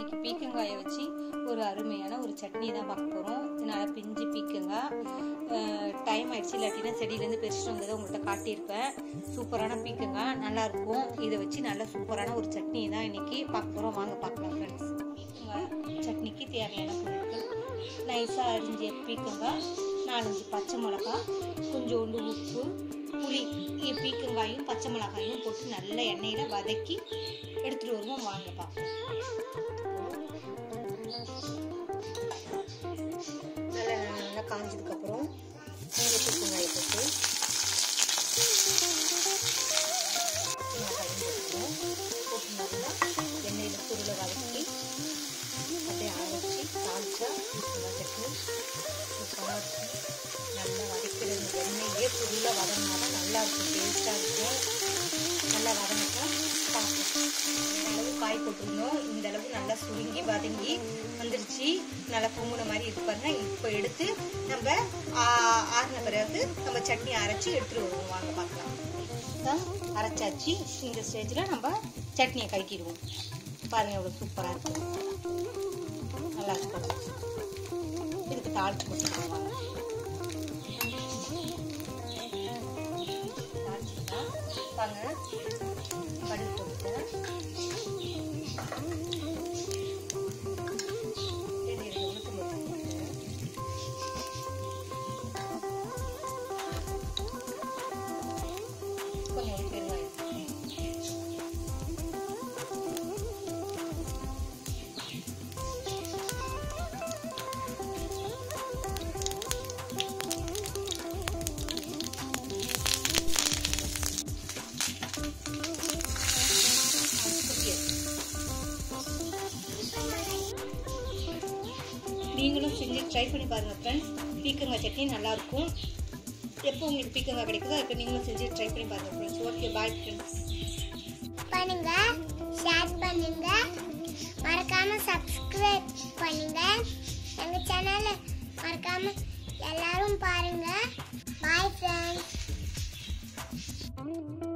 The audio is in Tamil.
இன்னைக்கு பீக்கங்காயை வச்சு ஒரு அருமையான ஒரு சட்னி தான் பார்க்க போகிறோம் நல்லா பிஞ்சு பீக்கங்காய் டைம் ஆயிடுச்சு இல்லாட்டினா செடியிலேருந்து பெருசுட்டு வந்ததை உங்கள்கிட்ட காட்டியிருப்பேன் சூப்பரான பீக்கங்காய் நல்லா இருக்கும் இதை வச்சு நல்லா சூப்பரான ஒரு சட்னி தான் இன்னைக்கு பார்க்க போகிறோம் வாங்க பார்க்கலாம் ஃப்ரெண்ட்ஸ் பீக்கங்காய் சட்னிக்கு தேவையான பொருட்கள் நைஸாக அரிஞ்ச பீக்கங்காய் நாலஞ்சு பச்சை மிளகா கொஞ்சோண்டு உப்பு புளி இ- பீக்கங்காயும் பச்சை மிளகாயும் போட்டு நல்ல எண்ணெயில் வதக்கி எடுத்துகிட்டு வருவோம் வாங்க பார்ப்போம் நல்லா நல்லா காஞ்சதுக்கப்புறம் இங்கே பீக்கங்காயை போட்டு மிளகாயும் போட்டுருவோம் போட்டு நல்லா எண்ணெயில் சுருளை வதக்கி அப்படியே அரைச்சி தாளிச்சா பீக்கங்காய் சட்னி சூப்பராக இருக்கும் நல்லா வதக்கிறது எண்ணெயே ஃபுல்லாக வதங்கினா தான் நல்லா இருக்கும் டேஸ்ட்டாக இருக்கும் நல்லா வதங்கிட்டா பார்ப்போம் இந்த அளவு காய் போட்டிருந்தோம் இந்த அளவு நல்லா சுருங்கி வதங்கி வந்துருச்சு நல்லா பொங்குன மாதிரி இருக்கு பாருங்க இப்போ எடுத்து நம்ம ஆ, ஆறின பிறகு நம்ம சட்னி அரைச்சி எடுத்துட்டு வருவோம் வாங்க பார்க்கலாம் தான் அரைச்சாச்சு இந்த ஸ்டேஜில் நம்ம சட்னியை கலக்கிடுவோம் பாருங்க எவ்வளோ சூப்பராக இருக்கும் நல்லா இருக்கும் இதுக்கு தாளிச்சு கொடுத்துருவோம் வாங்க தாளிச்சுக்கலாம் வாங்க கடுகு போட்டுக்கிறேன் ரெண்டு ரெண்டு உளுத்தம் பருப்பு போட்டுக்கிறேன் கொஞ்சம் பெருங்காயம் நீங்களும் செஞ்சு ட்ரை பண்ணி பாருங்க ஃப்ரெண்ட்ஸ் பீக்கங்காய் சட்னி நல்லா இருக்கும் எப்போ உங்களுக்கு பீக்கங்காய் கிடைக்குதோ அதுக்கு நீங்களும் செஞ்சு ட்ரை பண்ணி பாருங்க ஃப்ரெண்ட்ஸ் ஓகே பாய் ஃப்ரெண்ட்ஸ் பண்ணுங்க ஷேர் பண்ணுங்க மறக்காம சப்ஸ்கிரைப் பண்ணுங்க எங்க சேனலை மறக்காம எல்லாரும் பாருங்க பாய் ஃப்ரெண்ட்ஸ்